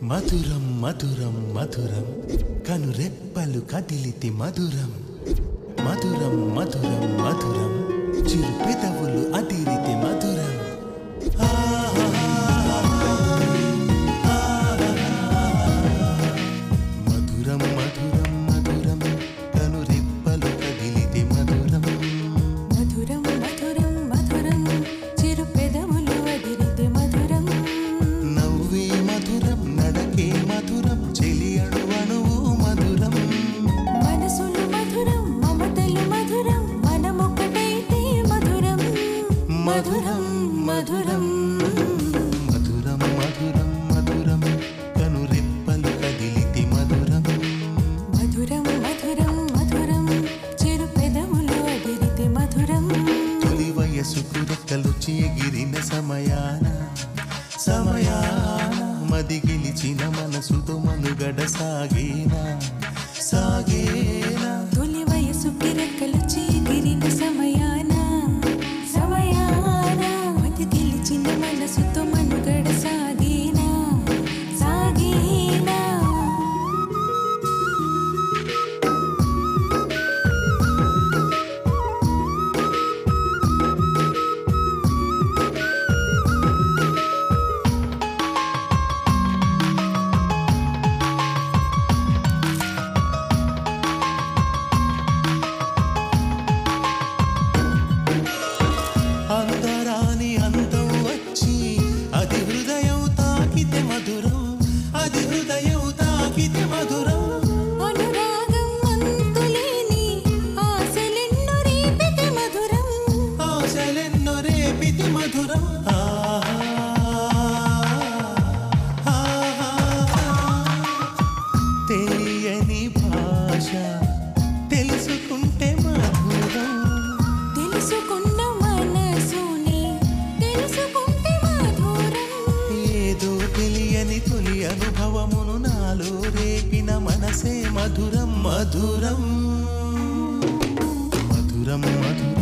మధురం మధురం మధురం కనురెప్పలు కదిలితి మధురం మధురం మధురం మధురం చిరు పెదవులు అదిరితి మధురం మధురం మధురం మధురం కనురెప్పలు కదిలితి మధురం మధురం మధురం మధురం చిరు పెదవులు అదిరితే మధురం నవ్వే మధురం నడకే మధురం చెలి అణువణువు మధురం మనసులు మధురం మమతలు మధురం మనమొక్కటైతే మధురం మధురం మధురం మధురం మధురం మధురం కనురెప్పలు కదిలితి మధురం మధురం మధురం మధురం చిరు పెదవులు అదిరితే మధురం తొలి వయసుకు రెక్కలొచ్చి ఎగిరిన సమయాన సమయాన మది గెలిచిన మనసుతో మనుగడ సాగేనా సాగేనా తొలి వయసు కిరకలు చీగిరిన సమయాన సమయాన మతి గెలిచిన మనసుతో మనుగడ సాగేనా సాగేనా అందరాని అందం వచ్చి అది హృదయం తాకితే మధురం అది హృదయం తాకితే మధురం అనురాగం అంతులేని ఆశలెన్నో రేపితే మధురం ఆశలెన్నో రేపితి మధురం ఆహా, ఆహా. తెలియని భాష తెలుసుకుంటే మధురం తెలుసుకున్న మనసుని తెలుసుకుంటే మధురం ఏదో తెలియని తొలి అనుభవమును నాలో రేపిన మనసే మధురం మధురం మధురం మధురం